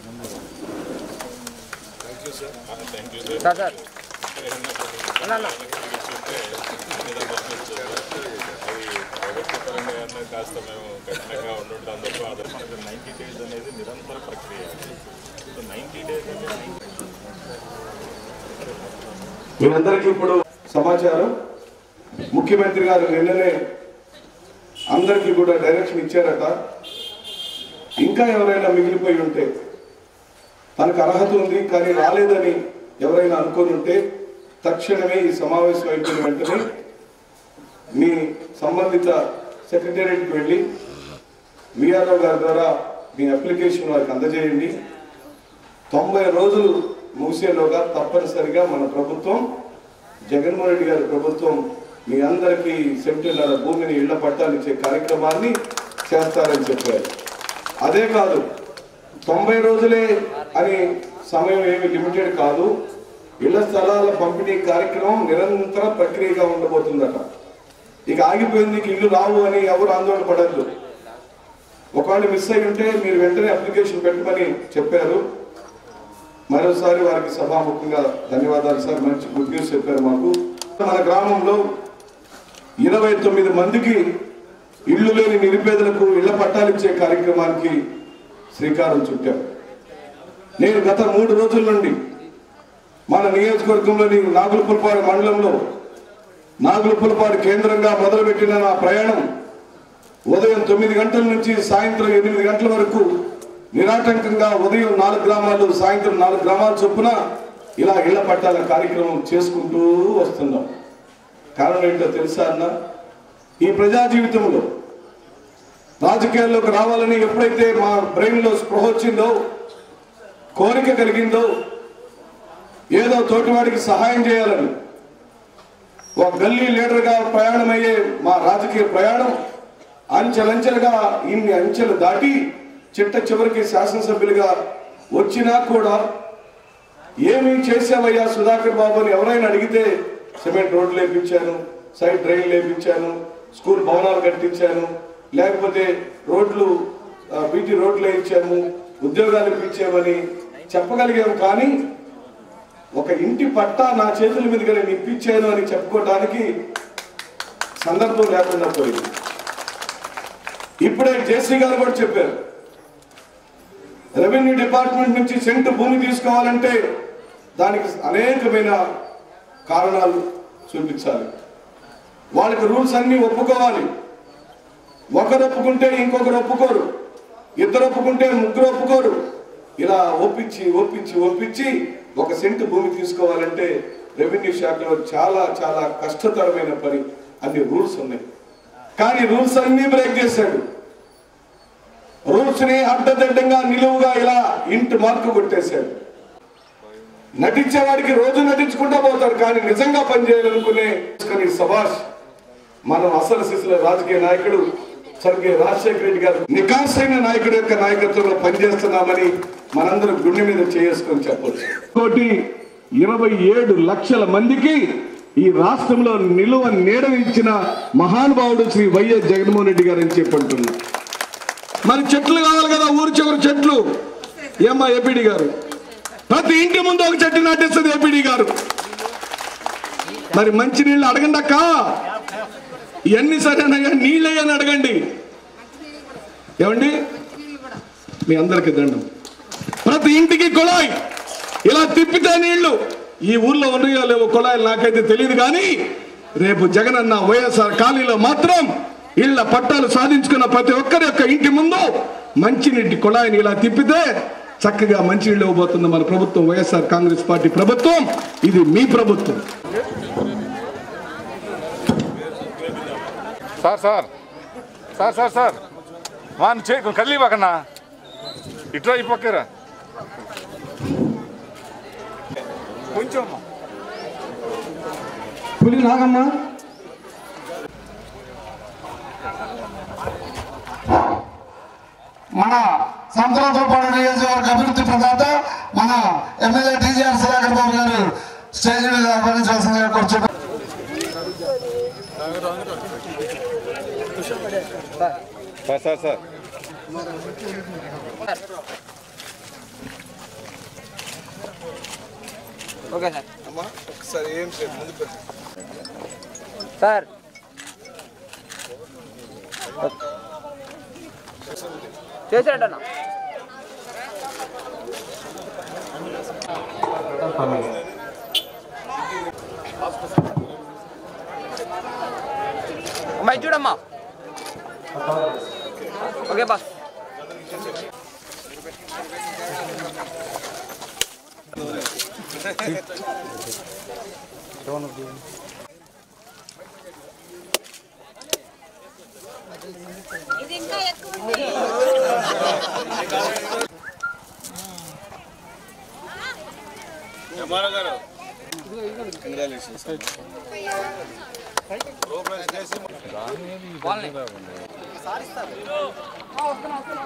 Sir sir అన్న అన్న కాస్త మేము కఠినంగా ఉండుంటాం తప్ప అదే మనకు నైంటీ డేస్ అనేది నిరంతర ప్రక్రియ సో నైంటీ డేస్ అనేది మీ అందరికీ ఇప్పుడు సమాచారం ముఖ్యమంత్రి గారు నిన్ననే అందరికీ కూడా డైరెక్షన్ ఇచ్చారట ఇంకా ఎవరైనా మిగిలిపోయి ఉంటే తనకు అర్హత ఉంది కానీ రాలేదని ఎవరైనా అనుకొని ఉంటే తక్షణమే ఈ సమావేశం అయిపోయిన వెంటనే మీ సంబంధిత సెక్రటేరియట్కి వెళ్ళి విఆర్ఓ గారి ద్వారా మీ అప్లికేషన్ వారికి అందజేయండి తొంభై రోజులు ముగిసేలోగా తప్పనిసరిగా మన ప్రభుత్వం జగన్మోహన్ రెడ్డి గారి ప్రభుత్వం మీ అందరికీ సెంటున్నర భూమిని ఇళ్ల పట్టాలు ఇచ్చే కార్యక్రమాన్ని చేస్తారని చెప్పారు అదే కాదు తొంభై రోజులే అని సమయం ఏమి లిమిటెడ్ కాదు ఇళ్ల స్థలాల పంపిణీ కార్యక్రమం నిరంతర ప్రక్రియగా ఉండబోతుందట ఇక ఆగిపోయింది ఇక ఇల్లు రావు అని ఎవరు ఆందోళన పడద్దు ఒకవేళ మిస్ అయి ఉంటే మీరు వెంటనే అప్లికేషన్ పెట్టమని చెప్పారు మరోసారి వారికి సభాముఖంగా ధన్యవాదాలు సార్ మంచి గుడ్ న్యూస్ చెప్పారు మాకు మన గ్రామంలో ఇరవై తొమ్మిది మందికి ఇల్లు లేని నిరుపేదలకు ఇళ్ల పట్టాలిచ్చే కార్యక్రమానికి శ్రీకారం చుట్టాం నేను గత మూడు రోజుల నుండి మన నియోజకవర్గంలోని నాగులపులపాడు మండలంలో నాగులపులపాడు కేంద్రంగా మొదలుపెట్టిన నా ప్రయాణం ఉదయం తొమ్మిది గంటల నుంచి సాయంత్రం ఎనిమిది గంటల వరకు నిరాటంకంగా ఉదయం నాలుగు గ్రామాలు సాయంత్రం నాలుగు గ్రామాల చొప్పున ఇలా ఇళ్ల పట్టాల కార్యక్రమం చేసుకుంటూ వస్తున్నాం కారణం ఏంటో తెలుసా అన్న ఈ ప్రజా జీవితంలో రాజకీయాల్లోకి రావాలని ఎప్పుడైతే మా బ్రెయిన్లో స్పృహ వచ్చిందో కోరిక కలిగిందో ఏదో తోటివాడికి సహాయం చేయాలని ఒక గల్లీ లీడర్గా ప్రయాణమయ్యే మా రాజకీయ ప్రయాణం అంచెలంచెలుగా ఇన్ని అంచెలు దాటి చిట్ట చివరికి శాసనసభ్యులుగా వచ్చినా కూడా ఏమి చేసావయ్యా సుధాకర్ బాబు అని ఎవరైనా అడిగితే సిమెంట్ రోడ్లు లేపించాను సైడ్ డ్రైన్ లేపించాను స్కూల్ భవనాలు కట్టించాను లేకపోతే రోడ్లు ఆ, బీటీ రోడ్లు వేయించాము ఉద్యోగాలు ఇప్పించామని చెప్పగలిగాము కానీ ఒక ఇంటి పట్టా నా చేతుల మీదుగా నేను ఇప్పించాను అని చెప్పుకోవడానికి సందర్భం లేకుండా పోయింది ఇప్పుడే జేసీ గారు కూడా చెప్పారు రెవెన్యూ డిపార్ట్మెంట్ నుంచి సెంటు భూమి తీసుకోవాలంటే దానికి అనేకమైన కారణాలు చూపించాలి వాళ్ళకి రూల్స్ అన్ని ఒప్పుకోవాలి ఒకరు ఒప్పుకుంటే ఇంకొకరు ఒప్పుకోరు ఇద్దరు ఒప్పుకుంటే ముగ్గురు ఒప్పుకోరు ఇలా ఒప్పించి ఒప్పించి ఒప్పించి ఒక సెంటు భూమి తీసుకోవాలంటే రెవెన్యూ శాఖలో చాలా చాలా కష్టతరమైన పని అన్ని రూల్స్ ఉన్నాయి కానీ రూల్స్ అన్ని బ్రేక్ చేశాడు రూల్స్ ని అడ్డదిడ్డంగా నిలువుగా ఇలా ఇంటి మార్కు కొట్టేశాడు నటించేవాడికి రోజు నటించుకుంటా పోతాడు కానీ నిజంగా పనిచేయాలనుకునే కానీ సభాష్ మనం అసలు శిశుల రాజకీయ నాయకుడు స్వర్గీయ రాజశేఖర రెడ్డి గారు నికాసైన నాయకుడి యొక్క నాయకత్వంలో పనిచేస్తున్నామని మనందరం గుండె మీద చేసుకొని చెప్పొచ్చు కోటి ఇరవై ఏడు లక్షల మందికి ఈ రాష్ట్రంలో నిలువ నీడ ఇచ్చిన మహానుభావుడు శ్రీ వైఎస్ జగన్మోహన్ రెడ్డి గారు అని చెప్పంటున్నా మరి చెట్లు కావాలి కదా ఊరి చివరి చెట్లు ఏమ్మా ఏపీడి గారు ప్రతి ఇంటి ముందు ఒక చెట్టు నాటిస్తుంది ఏపీడి గారు మరి మంచి నీళ్ళు అడగండి అక్క ఇవన్నీ సరేనయ్యా నీళ్ళయ్యని అడగండి ఏమండి మీ అందరికి దండం ప్రతి ఇంటికి కుళాయి ఇలా తిప్పితే నీళ్లు ఈ ఊర్లో ఉన్నాయో లేవో కుళాయిలు నాకైతే తెలియదు కానీ రేపు జగనన్న వైఎస్ఆర్ కాలనీలో మాత్రం ఇళ్ల పట్టాలు సాధించుకున్న ప్రతి ఒక్కరి యొక్క ఇంటి ముందు మంచినీటి కుళాయిని ఇలా తిప్పితే చక్కగా మంచినీళ్ళు ఇవ్వబోతుంది మన ప్రభుత్వం వైఎస్ఆర్ కాంగ్రెస్ పార్టీ ప్రభుత్వం ఇది మీ ప్రభుత్వం sir sir sir sir sir వాన్ చే కల్లి పక్కన ఇట్రా ఈ పక్కరా కొంచెం పులి నాగమ్మ మన సంతరాలపాడు నియోజకవర్గ అభివృద్ధి ప్రదాత మన ఎమ్మెల్యే టీజీఆర్ సుధాకర్ బాబు గారు స్టేజ్ మీద ఆహ్వానించాల్సిందిగా కూర్చో sir sir sir okay sir అమ్మా ఒకసారి ఏం లేదు ముందు పెట్టు. సార్ చేసాడన్నా అమ్మాయి చూడమ్మా ఓకే బాస్ ఇది ఇంకా ఎక్కువ ఉంది. వాళ్ళని